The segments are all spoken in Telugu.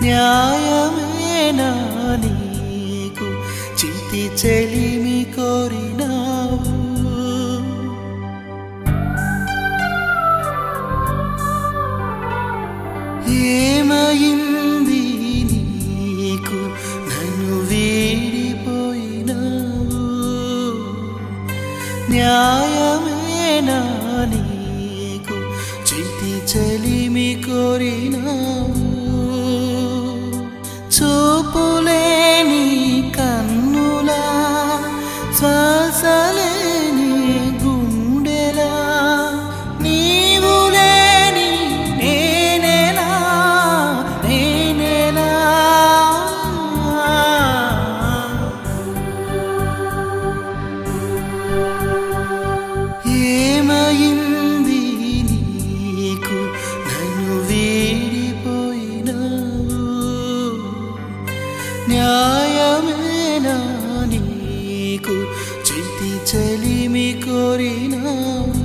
న్యాయమేనా నీకు చితి చెలిమి కోరినావు ఏమైంది నీకు నన్ను వీడిపోయినావు న్యాయమేనా నీకు చితి చెలిమి కోరినావు చూపులేని కన్నులా శ్వాసలేని గుండెలా నీవు లేని నేనెలా నేనెలా ఏమైంది నీకు నన్ను వీడిపోయినావు న్యాయమేనా నీకు చితి చెలిమి కోరినావు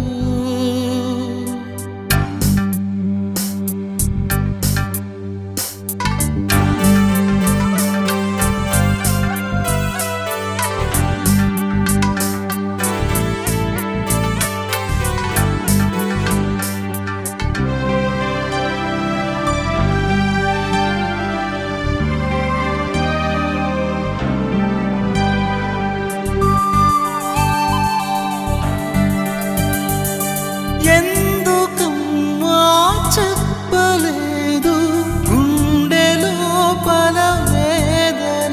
ఎందుకమ్మా చెప్పలేదు గుండె లోపల వేదన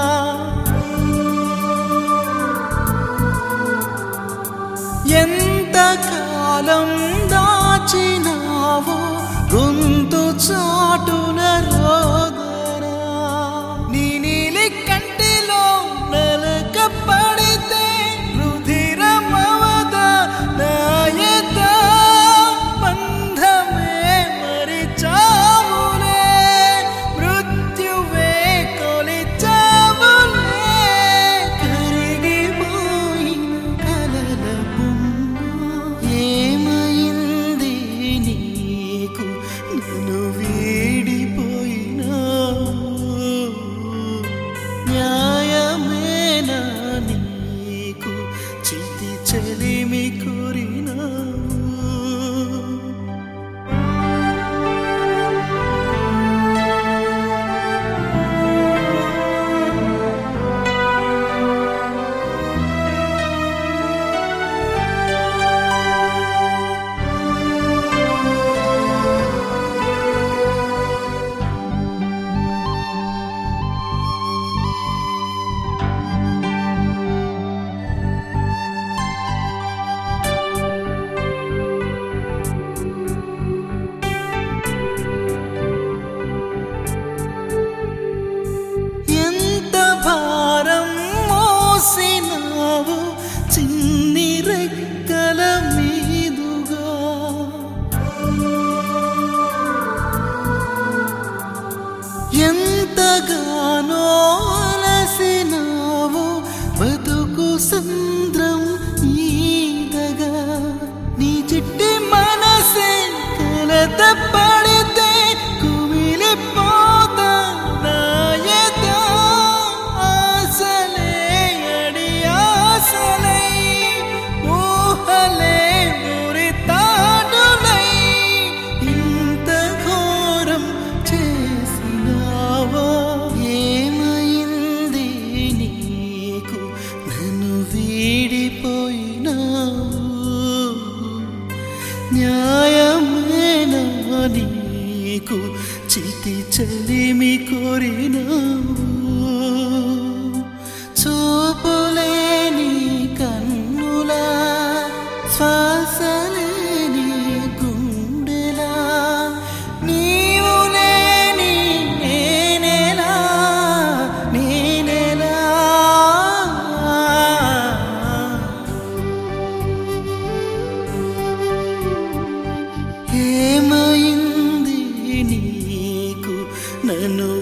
ఎంతకాలం దాచినావో గొంతు చాటున రోదన నీ నీలి కంటిలో నలక పడితే రుధిరమవద నాయత బంధమే మరిచావులే మృత్యువే కొలిచావులే కరిగిపోయిన కలల బొమ్మ ఏమైంది నీకు నన్ను వీడిపోయినావు న్యాయమేనా నీకు చితి చెలిమి కోరినావు ఎంత భారం మోసినావు చిన్ని రెక్కల మీదుగా ఎంతగానో అలసినావు బతుకు సంద్రం ఈదగా నీ చిట్టి మనసే కలత పడితే కుమిలిపోతా నాయత ఆసలే అడి ఆసలై ఊహలే మురితాడులై ఇంత ఘోరం చేసినావో ఏమైంది నీకు నన్ను వీడిపోయినావు న్యాయమేనా నీకు చితి చెలిమి కోరినావు చూపులేని కన్నులా శ్వాసలేని గుండెలా నీవు లేని నేనెలా నేనెలా ఏమైంది నీకు నన్ను